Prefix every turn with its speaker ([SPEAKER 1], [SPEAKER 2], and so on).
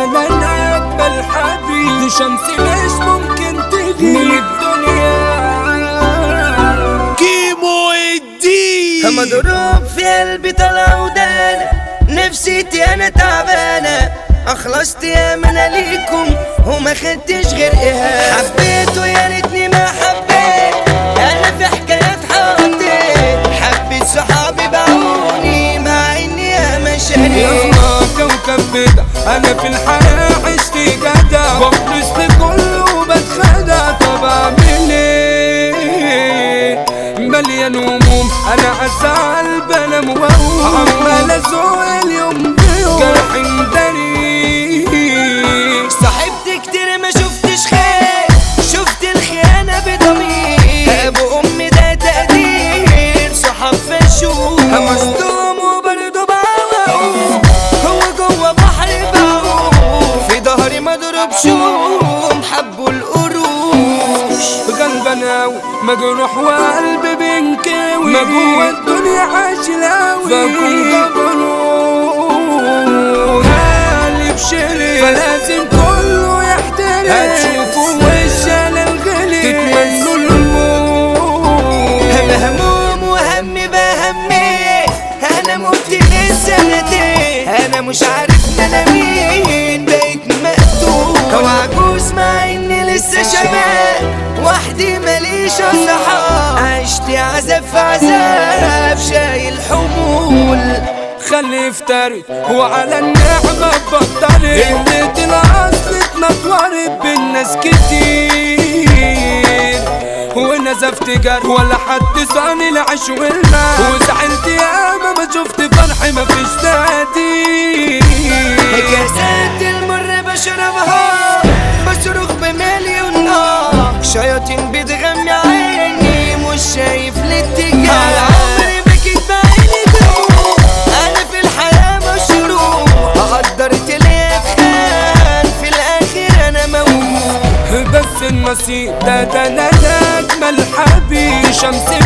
[SPEAKER 1] ده انا اجمل حبيب دي شمس مش ممكن تغيب من الدنيا
[SPEAKER 2] كيمو الدين
[SPEAKER 3] مضروب في قلبي طلع ودانا نفسيتي انا تعبانه اخلصت يا من ليكم وما خدتش غير ايهاب حبيته يا ريتني ما حبيت انا في حكايات حطيت حبيت صحابي باعوني مع اني يا مشاريع
[SPEAKER 1] يلا كوكب بدا انا في الحياة عشت جدع بخلص كله وبتخدع طب اعمل ايه مليان هموم انا ازعل بنام واقوم عمال ازوق اليوم بيوم جرح مداري
[SPEAKER 3] صاحبت كتير ما شفتش خير شفت الخيانة بضمير ابو امي ده تقدير صحاب فشوش مصدوم وبرضه بعوق هو جوه بحر بعوق في ظهري مضروب شوم حبوا القروش
[SPEAKER 1] قلب ناوي مجروح وقلبي بينكوي ما جوه الدنيا عاشلاوي فكون جبروت قلب شري فلازم كله يحترم هتشوفوا وش انا الغلي تتمنوا الموت
[SPEAKER 3] انا هموم وهمي بهمي انا مت من سنتين انا مش عارف انا مين بقيت مقتول هو عجوز مع اني لسه شباب وحدي ماليش اصحاب عشت عذاب في عذاب شايل حمول
[SPEAKER 1] خلي يفتري وعلى النعمة بطلت اديت الاصل اتنطورت بالناس كتير ونزفت جرح ولا حد صاني العيش والماء وزعلت ياما ما شفت فرح ما فيش تقدير
[SPEAKER 3] كاسات المر بشربها بصرخ بمليون نار شياطين بتغمي عيني مش شايف الاتجاه على عمري بكيت بعيني دروب انا في الحياة مشروب قدرت لي اتخان في الاخر انا موت
[SPEAKER 1] بس النصيب ده ده ده ده اجمل حبيب شمس